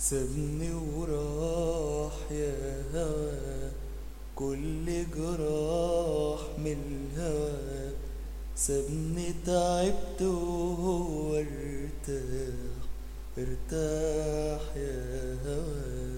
سابني وراح يا هوا كل جراح من الهوى سابني تعبت وهو ارتاح ارتاح يا هوا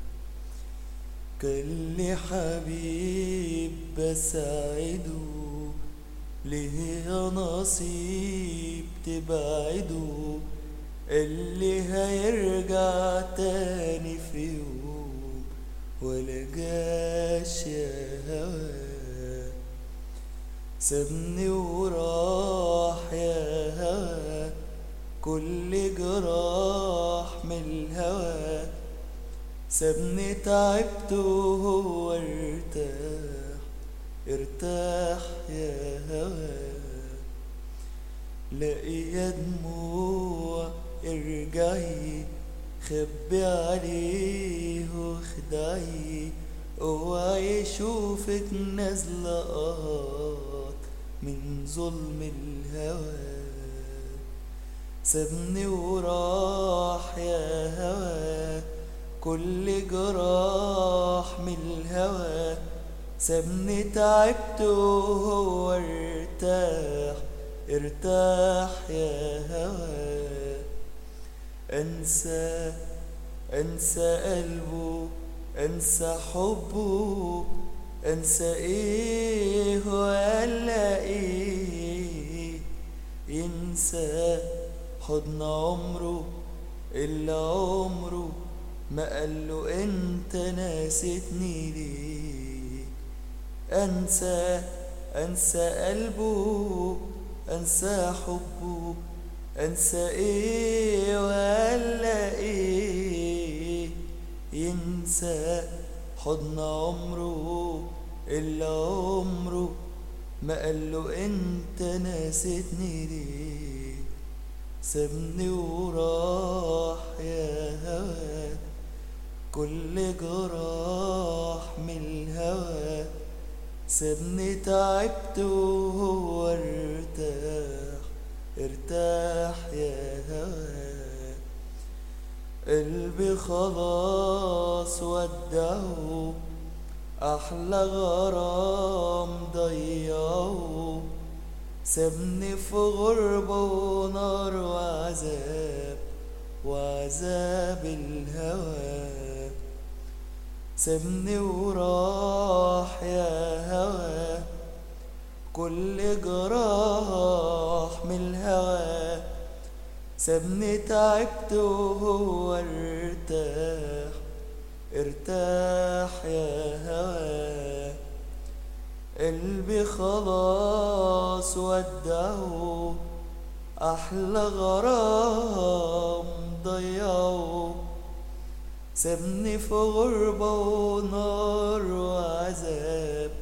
كان لي حبيب بساعده ليه يا نصيب تبعده اللي هيرجع تاني في يوم ولا جاش يا هوا سابني وراح يا هوا كل جراح من الهوى سابني تعبت وهو ارتاح ارتاح يا هوا لاقي يا دموع ارجعي خبي عليه واخدعي اوعي يشوفك نازلة قط من ظلم الهوى سابني وراح يا هوا كل جراح من الهوى سابني تعبت وهو ارتاح ارتاح يا هوا انسى انسى قلبه انسى حبه انسى ايه ولا ايه ينسى حضن عمره اللي عمره ما قاله انت ناستني ليه انسى انسى قلبه انسى حبه انسى ايه ولا ايه ينسى حضن عمره اللي عمره ما قاله انت ناستني ليه سابني وراح يا هوا كل جراح من الهوى سابني تعبت وهو ارتاح ارتاح يا هوا قلبي خلاص ودعه احلى غرام ضيعه سابني في غربة ونار وعذاب وعذاب الهوى سابني وراح يا هوا كل جراح من الهوى سابني تعبت وهو ارتاح ارتاح يا هوا قلبي خلاص ودعه احلى غرام ضيعه سابني في غربة ونار وعذاب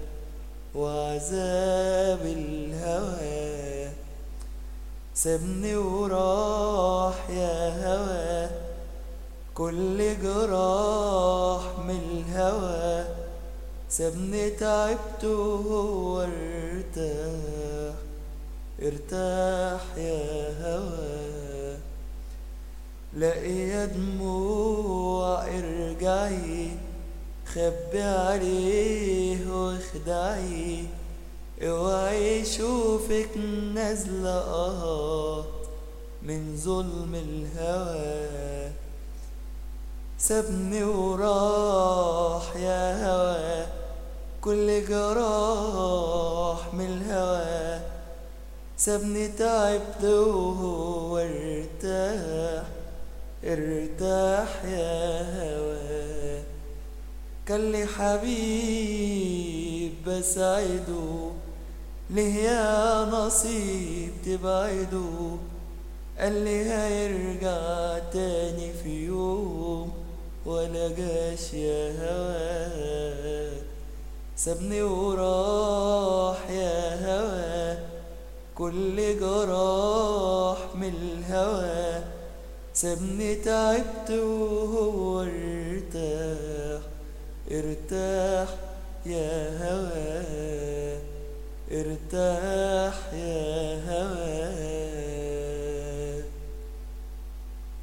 وعذاب الهوى سابني وراح يا هوا كل جراح من الهوى سابني تعبت وهو ارتاح ارتاح يا هوا لاقي يا دموع ارجعي خبي عليه واخدعي اوعي يشوفك نازلة قهط من ظلم الهوى سابني وراح يا هوا كل جراح من الهوى سابني تعبت وهو ارتاح ارتاح يا هوا كان لي حبيب بسعده ليه يا نصيب تبعده قال لي هيرجع تاني في يوم ولا جاش يا هوا سابني وراح يا هوا كل جراح من الهوى سابني تعبت وهو ارتاح ارتاح يا هوا ارتاح يا هوا